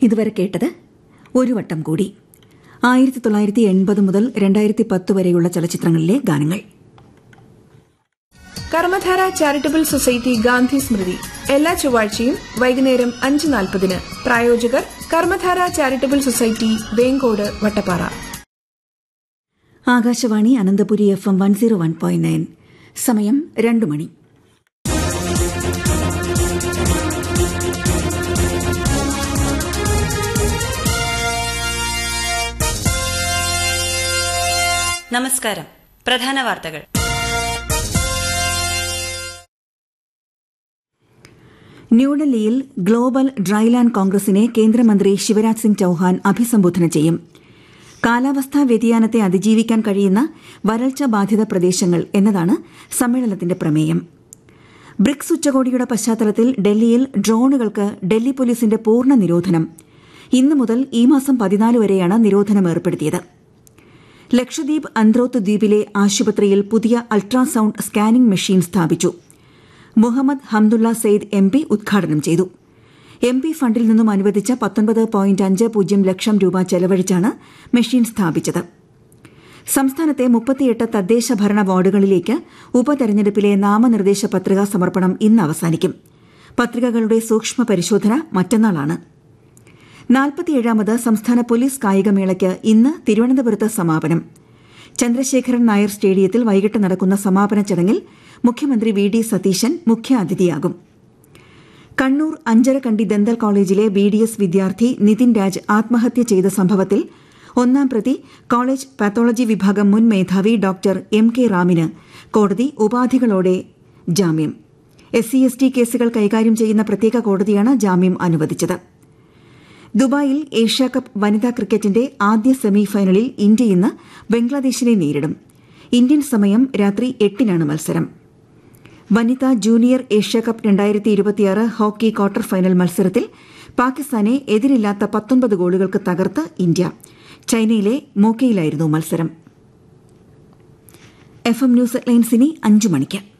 ഇതുവരെ കേട്ടത് ഒരു വട്ടം കൂടി ആയിരത്തി തൊള്ളായിരത്തി എൺപത് മുതൽ രണ്ടായിരത്തി പത്ത് വരെയുള്ള ചലച്ചിത്രങ്ങളിലെ ഗാനങ്ങൾ കർമ്മധാര ചാരിറ്റബിൾ സൊസൈറ്റി ഗാന്ധി സ്മൃതി എല്ലാ ചൊവ്വാഴ്ചയും വൈകുന്നേരം അഞ്ച് നാൽപ്പതിന് പ്രായോജകർ Karmadhara charitable society Venkode Vattappara Akashvani Ananthapuri F M one zero one point nine സമയം രണ്ടു മണി നമസ്കാരം പ്രധാന വാർത്തകൾ ന്യൂഡൽഹിയിൽ ഗ്ലോബൽ ഡ്രൈലാൻഡ് കോൺഗ്രസിനെ കേന്ദ്രമന്ത്രി ശിവരാജ് സിംഗ് ചൌഹാൻ അഭിസംബോധന ചെയ്യും കാലാവസ്ഥാ വ്യതിയാനത്തെ അതിജീവിക്കാൻ കഴിയുന്ന വരൾച്ച ബാധിത പ്രദേശങ്ങൾ എന്നതാണ് സമ്മേളനത്തിന്റെ പ്രമേയം ബ്രിക്സ് ഉച്ചകോടിയുടെ പശ്ചാത്തലത്തിൽ ഡൽഹിയിൽ ഡ്രോണുകൾക്ക് ഡൽഹി പോലീസിന്റെ പൂർണ്ണ നിരോധനം ഇന്നു മുതൽ ഈ മാസം പതിനാല് വരെയാണ് നിരോധനം ഏർപ്പെടുത്തിയത് ലക്ഷദ്വീപ് അന്ത്രോത്ത് ദ്വീപിലെ ആശുപത്രിയിൽ പുതിയ അൾട്രാസൌണ്ട് സ്കാനിംഗ് മെഷീൻ സ്ഥാപിച്ചു മുഹമ്മദ് ഹംദുള്ള സെയ്ദ് എം പി ഉദ്ഘാടനം ചെയ്തു എം പി ഫണ്ടിൽ നിന്നും അനുവദിച്ച പത്തൊൻപത് പോയിന്റ് അഞ്ച് പൂജ്യം ലക്ഷം രൂപ ചെലവഴിച്ചാണ് മെഷീൻ സ്ഥാപിച്ചത് സംസ്ഥാനത്തെ മുപ്പത്തിയെട്ട് തദ്ദേശ ഭരണ വാർഡുകളിലേക്ക് ഉപതെരഞ്ഞെടുപ്പിലെ നാമനിർദ്ദേശ പത്രികാ സമർപ്പണം ഇന്ന് അവസാനിക്കും പത്രികകളുടെ സൂക്ഷ്മ പരിശോധന മറ്റന്നാളാണ് നാൽപ്പത്തിയേഴാമത് സംസ്ഥാന പോലീസ് കായികമേളയ്ക്ക് ഇന്ന് തിരുവനന്തപുരത്ത് സമാപനം ചന്ദ്രശേഖരൻ നായർ സ്റ്റേഡിയത്തിൽ വൈകിട്ട് നടക്കുന്ന സമാപന ചടങ്ങിൽ മുഖ്യമന്ത്രി വി ഡി സതീശൻ മുഖ്യാതിഥിയാകും കണ്ണൂർ അഞ്ചരക്കണ്ടി ദന്തൽ കോളേജിലെ ബി ഡി എസ് വിദ്യാർത്ഥി നിതിൻ രാജ് ആത്മഹത്യ ചെയ്ത സംഭവത്തിൽ ഒന്നാം പ്രതി കോളേജ് പാത്തോളജി വിഭാഗം മുൻ മേധാവി ഡോക്ടർ എം കെ റാമിന് കോടതി ഉപാധികളോടെ ജാമ്യം എസ് സി എസ് ടി കേസുകൾ കൈകാര്യം ചെയ്യുന്ന പ്രത്യേക കോടതിയാണ് ജാമ്യം അനുവദിച്ചത് ദുബായിൽ ഏഷ്യാകപ്പ് വനിതാ ക്രിക്കറ്റിന്റെ ആദ്യ സെമി ഫൈനലിൽ ഇന്ത്യ ഇന്ന് ബംഗ്ലാദേശിനെ നേരിടും ഇന്ത്യൻ സമയം രാത്രി എട്ടിനാണ് മത്സരം വനിതാ ജൂനിയർ ഏഷ്യാകപ്പ് രണ്ടായിരത്തി ഇരുപത്തിയാറ് ഹോക്കി ക്വാർട്ടർ ഫൈനൽ മത്സരത്തിൽ പാകിസ്ഥാനെ എതിരില്ലാത്ത പത്തൊൻപത് ഗോളുകൾക്ക് തകർത്ത് ഇന്ത്യ ചൈനയിലെ മോക്കയിലായിരുന്നു മത്സരം എഫ് എം ന്യൂസ് ലൈൻസിനി അഞ്ചു മണിക്ക്